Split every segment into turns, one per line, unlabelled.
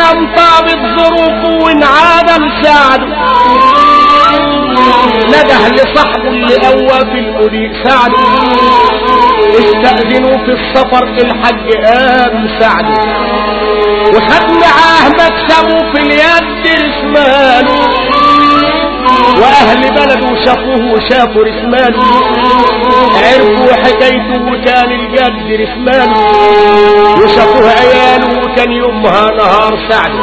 الايام طابت ظروفه وانعاد مساعده نده لصاحبه اللي قوى في الطريق ساعده استأذنوا في السفر الحج قام ساعده وخد معاه مكسبه في اليد رسماله واهل بلده شافوه وشافوا رسماله عرفوا حكايته وكان الجد رسماله وشافوه عياله وكان يومها نهار سعد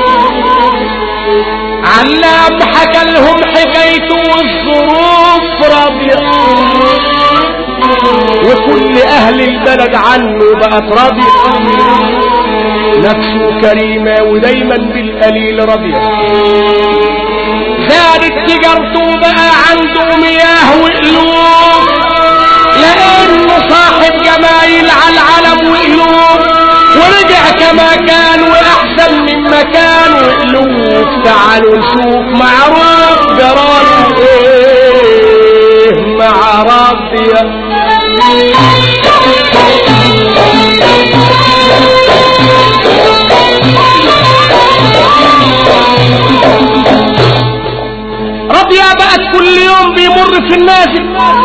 علام حكى لهم حكايته والظروف راضية وكل اهل البلد عنه بقت راضية نفسه كريمة ودايما بالقليل راضية زادت تجارته بقى عنده مياه وقلوب لانه صاحب جمايل على العلم وقلوب ورجع كما كان واحسن مما كان وقلوب تعالوا نشوف معروف جراله ايه مع راضيه راضية بقت كل يوم بيمر في النازل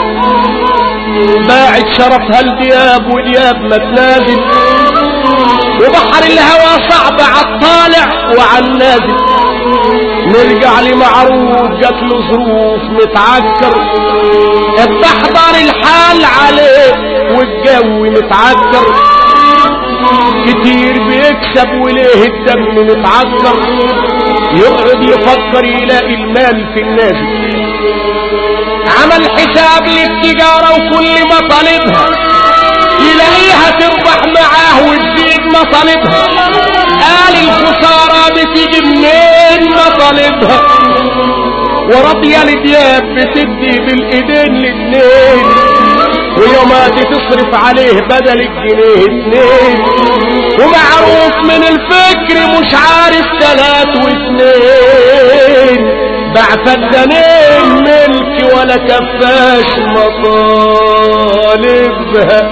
باعت شرفها الدياب ودياب ما تنازل وبحر الهوى صعب عالطالع وعالنازل نرجع لمعروف جات له ظروف متعكر اتحضر الحال عليه والجو متعكر كتير بيكسب وليه الدم متعكر يقعد يفكر يلاقي المال في النازل عمل حساب للتجارة وكل ما طالبها يلاقيها تربح معاه وتزيد مطالبها قال الخسارة بتيجي منين مطالبها ورضية الدياب بتدي بالايدين الاتنين ويوماتي تصرف عليه بدل الجنيه اتنين ومعروف من الفكر مش عارف تلات واتنين باع فدانين ملك ولا كفاش مطالبها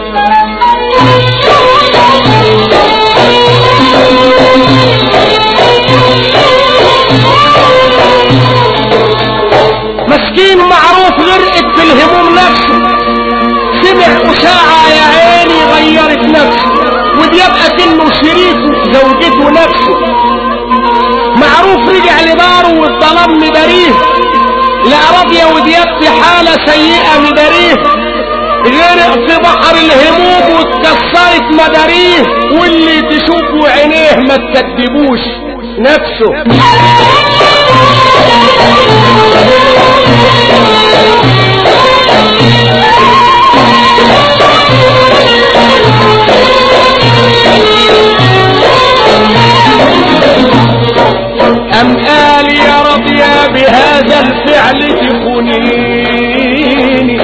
مسكين معروف غرقت في الهموم نفسه سمع أشاعة يا عيني غيرت نفسه وبيبقى كنه شريكه زوجته نفسه معروف رجع لداره والظلام مداريه لا راضية ودياب في حالة سيئة مداريه غرق في بحر الهموم واتكسرت مداريه واللي تشوفه عينيه ما تكذبوش نفسه أم قال يا رضيا بهذا الفعل تخونيني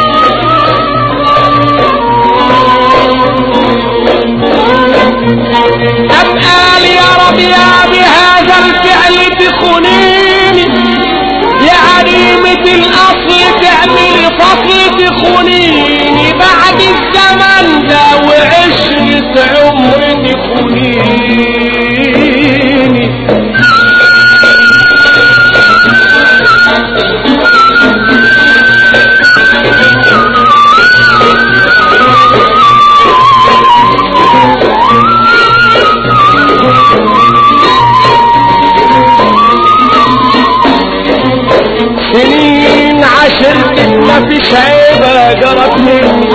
أم قال يا رضيا بهذا الفعل تخونيني يا عريمة الأصل تعملي فصل تخونيني بعد الزمن ده وعشرة عمر تخونيني سنين عشرت ما فيش عيبة جرت مني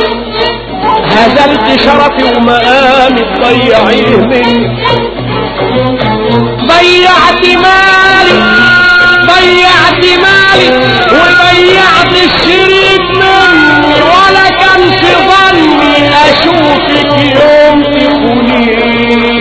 هزلت شرفي ومقامي تضيعيه مني ضيعت مالي ضيعت مالي وضيعت الشريك مني ولا كان في ظني اشوفك يوم تخونيني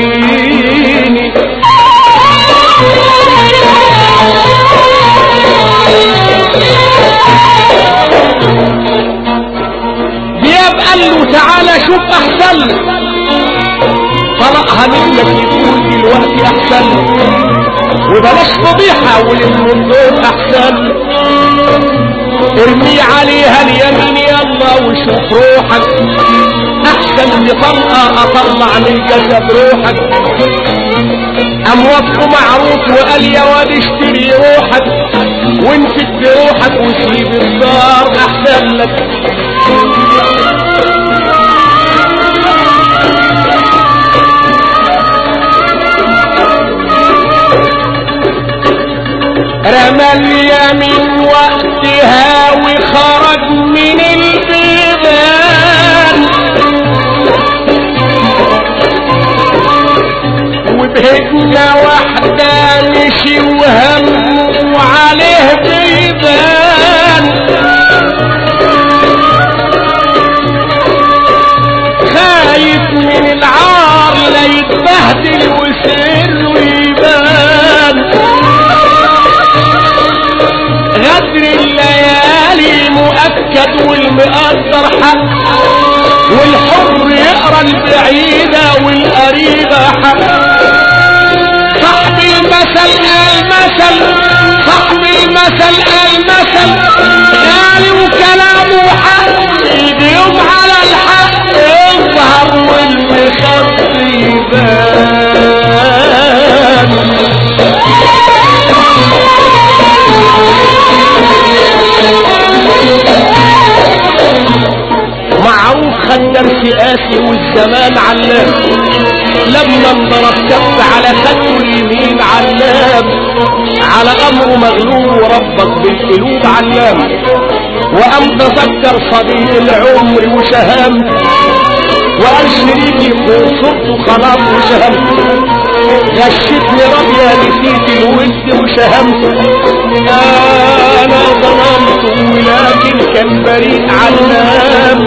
دياب قال له تعالى شوف احسن لك طلقها منك يقول دلوقتي احسن لك وبلاش فضيحة وللمنظور احسن لك ارمي عليها اليمين يلا وشوف روحك احسن لطلقة اطلع من الجسد روحك قام وصفه معروف وقال يا واد اشتري روحك وانفد بروحك وسيب الدار احسن لك رمى اليمين وقتها وخرج من البيبان وبهجنا واحدة مشي وهم وعليه بيبان خايف من العار لا يتبهدل وسره يبان غدر الليالي مؤكد والمقدر حق والحر يقرا البعيدة والقريبة حق صاحب المثل قال مثل صاحب المثل قال مثل قال وكلامه حق ايديهم على الحق يظهر والمخفي يبان معروف خد درس قاسي والزمان علام لما انضرب كف على خده اليمين علام على امره مغلوب وربك بالقلوب علام وقام تذكر صديق العمر وشهامته وقال شريكي فوق صرته خلاص وشهامته غشتني ربيا نسيت الود وشهمت انا ظلمت ولكن كان بريء علام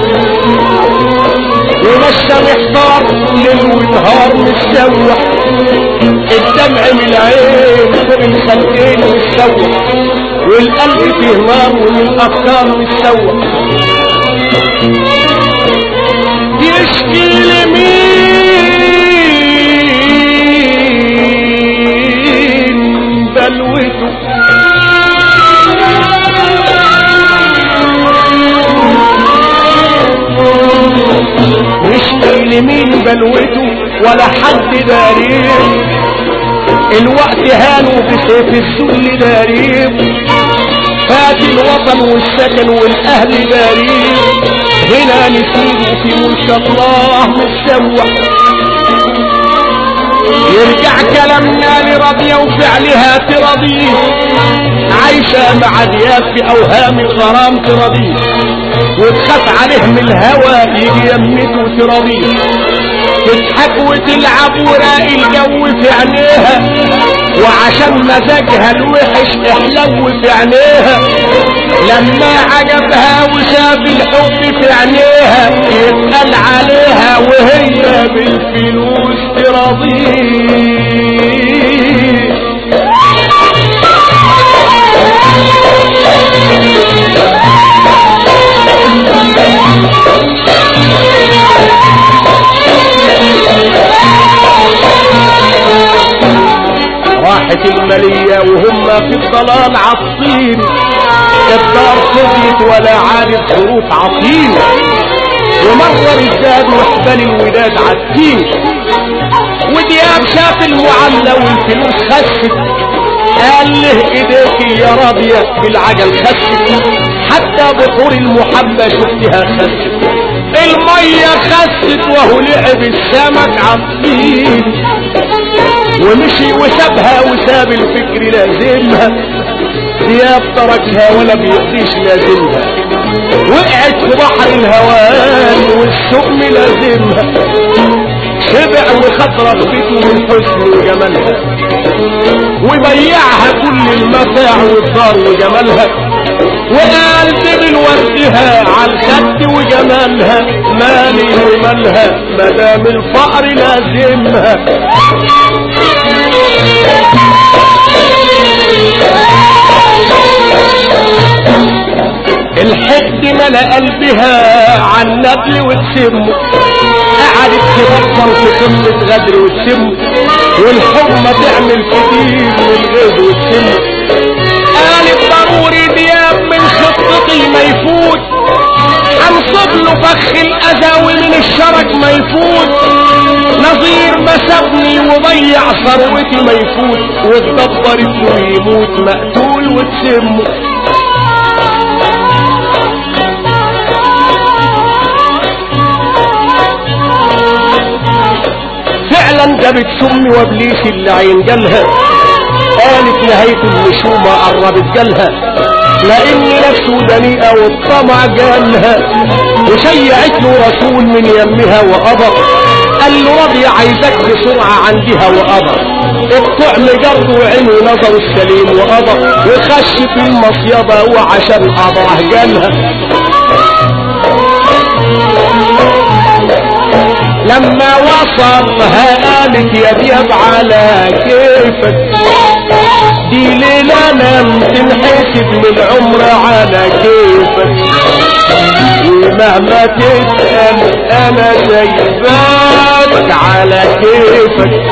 ومشى محتار ليل ونهار متسوح الدمع من العين فوق الخلقين متسوح والقلب فيه نار والافكار متسوح يشكي لمين بلوته يشكي لمين بلوته ولا حد داريه الوقت هانوا بسيف الذل داريه فات الوطن والسكن والاهل داريه هنا نسيبه في ملك الله متسوح يرجع كلامنا لرضية وفعلها ترضيه عايشة مع دياب في اوهام الغرام ترضيه وتخاف عليه من الهوى يجي يمته ترضيه تضحك وتلعب وراقي الجو في عينيها وعشان مزاجها الوحش احلو في عينيها لما عجبها وشاف الحب في عينيها يتقال عليها وهي بالفلوس ترضيه راحت المالية وهم في الضلال عطين الدار فضيت ولا عارف ظروف عطين ومرة الزاد وحبال الوداد عالتين ودياب شاف المعاملة والفلوس خست قال له ايديك يا راضية بالعجل خست حتى بحور المحبة شفتها خست المية خست وهو لعب السمك عالطين ومشي وسابها وساب الفكر لازمها دياب تركها ولا بيقضيش لازمها وقعت في بحر الهوان والسقم لازمها شبع وخد رغبته من حسن وجمالها وبيعها كل المتاع والدار وجمالها وقال دبل وردها عالخد وجمالها مالي ومالها مدام الفقر لازمها الحقد ملا قلبها عن نبل وتسمه قعدت تفكر في قصة غدر وتسمه والحرمة تعمل كتير من غيظ وتسمه قالت ضروري دياب من خطتي ما يفوت هنصب له فخ الاذى ومن الشرك ما يفوت نظير لما سابني وضيع ثروتي ما يفوت واتدبر انه يموت مقتول وتسمه فعلا جابت سمي وابليس اللي عين جالها قالت نهاية النشومة قربت جالها لان نفسه دنيئة والطمع جالها وشيعت له رسول من يمها وقضى قال له راضي عايزك بسرعة عندها وقضى الطعم جرد وعينه نظر السليم وقضى وخش في المصيبة وعشان قضاه جالها لما وصلها قالت يا دياب على كيفك دي ليلة لم تنحسب من عمر على كيفك ومهما تسأل انا سايبك على كيفك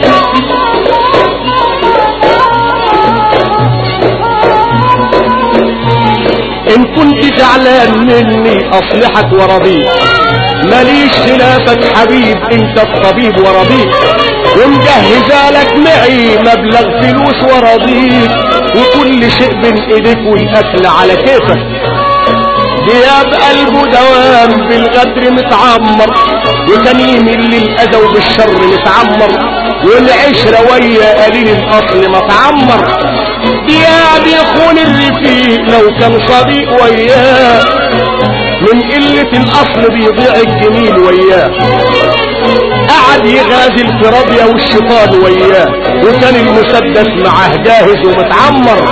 ان كنت زعلان مني اصلحك ورضيك ماليش خلافك حبيب انت الطبيب ورضيك ومجهزة لك معي مبلغ فلوس ورضيك وكل شيء بين ايديك والاكل على كيفك دياب قلبه دوام بالغدر متعمر وكان يميل للاذى وبالشر متعمر والعشرة ويا قليل الاصل متعمر دياب يخون الرفيق لو كان صديق وياه من قلة الأصل بيضيع الجميل وياه قعد يغازل في رابية والشيطان وياه وكان المسدس معاه جاهز ومتعمر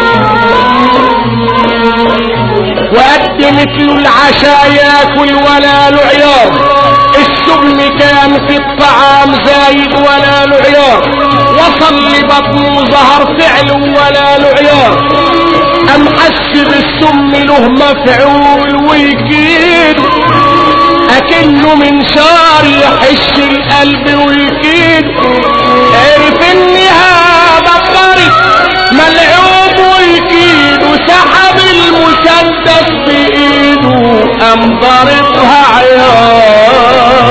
وقدمت له العشاء ياكل ولا له عيار السبن كان في الطعام زايد ولا له عيار وصل لبطنه ظهر فعل ولا له عيار أم حس بالسم له مفعول ويكيد أكنه من شار يحش القلب ويكيد عرف انها بطرت ملعوب ويكيد وسحب المسدس بإيده أم ضربها عيار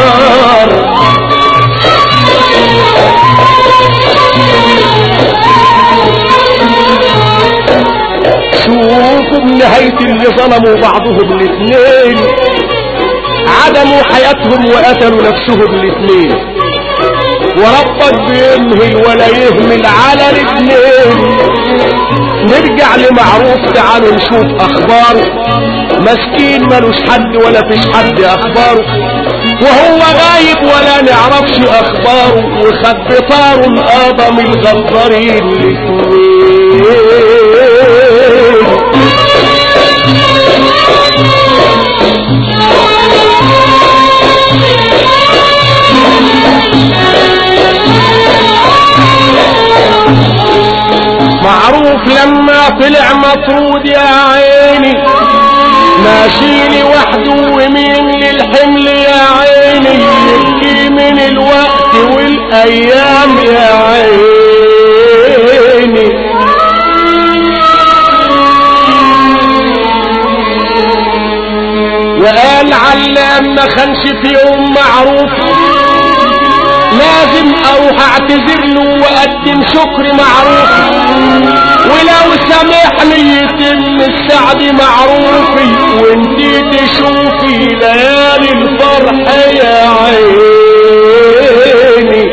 شوفوا بنهاية اللي ظلموا بعضهم الاثنين عدموا حياتهم وقتلوا نفسهم الاثنين وربك بيمهل ولا يهمل على الاثنين نرجع لمعروف تعالوا نشوف اخباره مسكين ملوش حد ولا فيش حد اخباره وهو غايب ولا نعرفش اخباره وخد بطاره القاضى من الغدارين الاثنين معروف لما طلع مطرود يا عيني ماشي لوحده ومين للحمل يا عيني يبكي من الوقت والايام يا عيني وقال علام ما خانش في يوم معروف لازم اروح اعتذر له واقدم شكر معروف ولو سامحني يتم السعد معروفي وانتي تشوفي ليالي الفرح يا عيني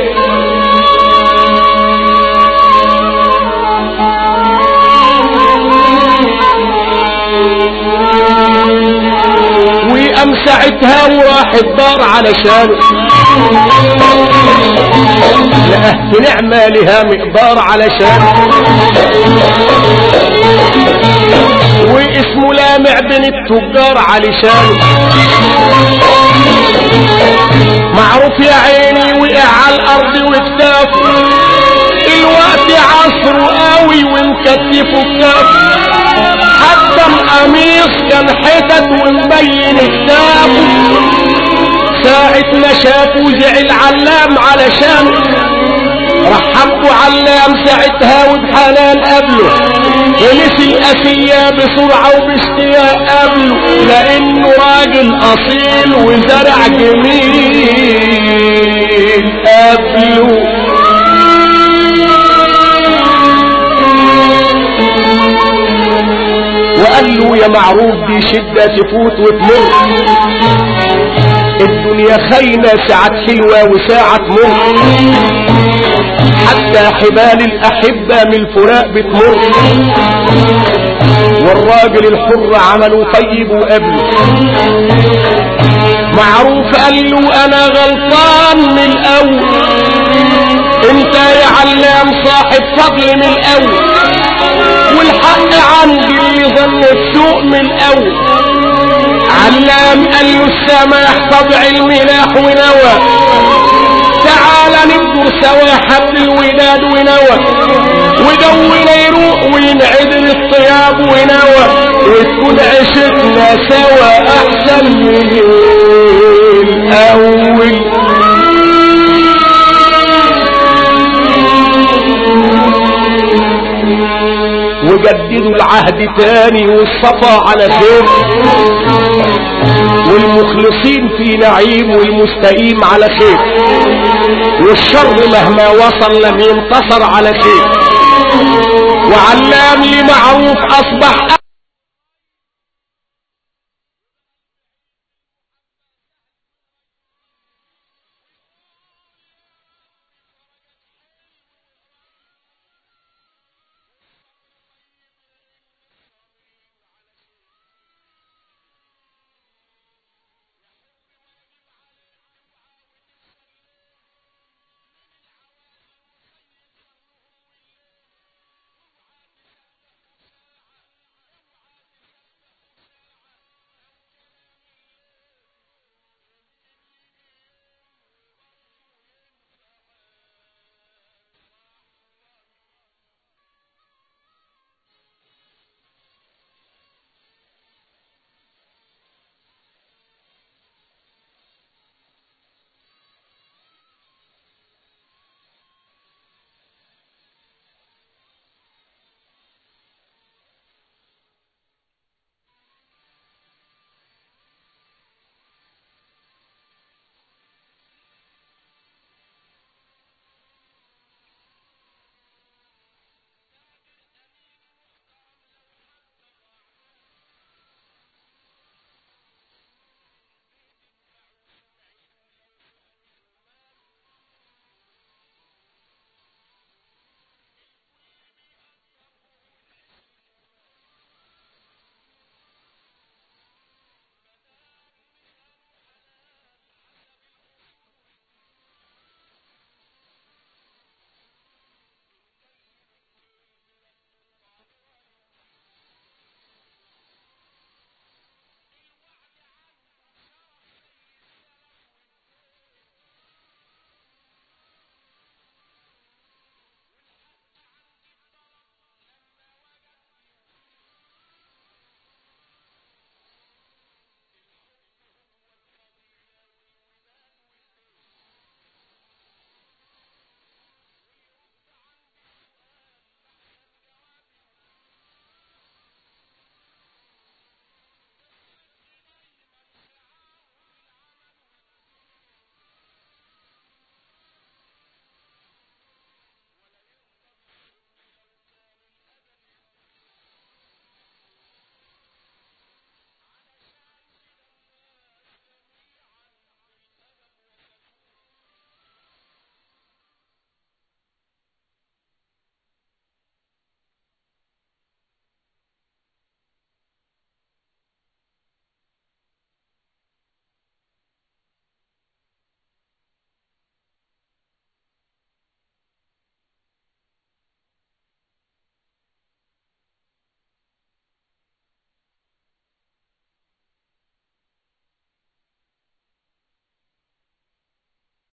وقام ساعتها وراح الدار علشانه لقت نعمة لها مقدار علشان واسمه لامع بين التجار علشان معروف يا عيني وقع على الارض واكتاف الوقت عصره قوي ومكتفه كتاف حتى القميص كان حتت ومبين كتافه ساعة ما شافه زعل علام علشان رحبته علام ساعتها وبحنان قبله ونسي الأسية بسرعة وباشتياق قبله لأنه راجل أصيل وزرع جميل قبله يا معروف دي شدة تفوت وتمر الدنيا خاينة ساعة حلوة وساعة مر حتى حبال الأحبة من الفراق بتمر والراجل الحر عمله طيب وقبله معروف قال له انا غلطان من الاول انت يا علام صاحب فضل من الاول والحق عندي اللي ظن السوء من الاول علام قال له السماح طبع الملاح ونوى تعال نبدو سوا حبل الوداد ونوى ودونا يروق وينعدل الطياب ونوى وتكون عشتنا سوا احسن من الاول وجددوا العهد تاني والصفا على خير والمخلصين في نعيم والمستقيم على خير والشر مهما وصل لم ينتصر على خير وعلام لمعروف اصبح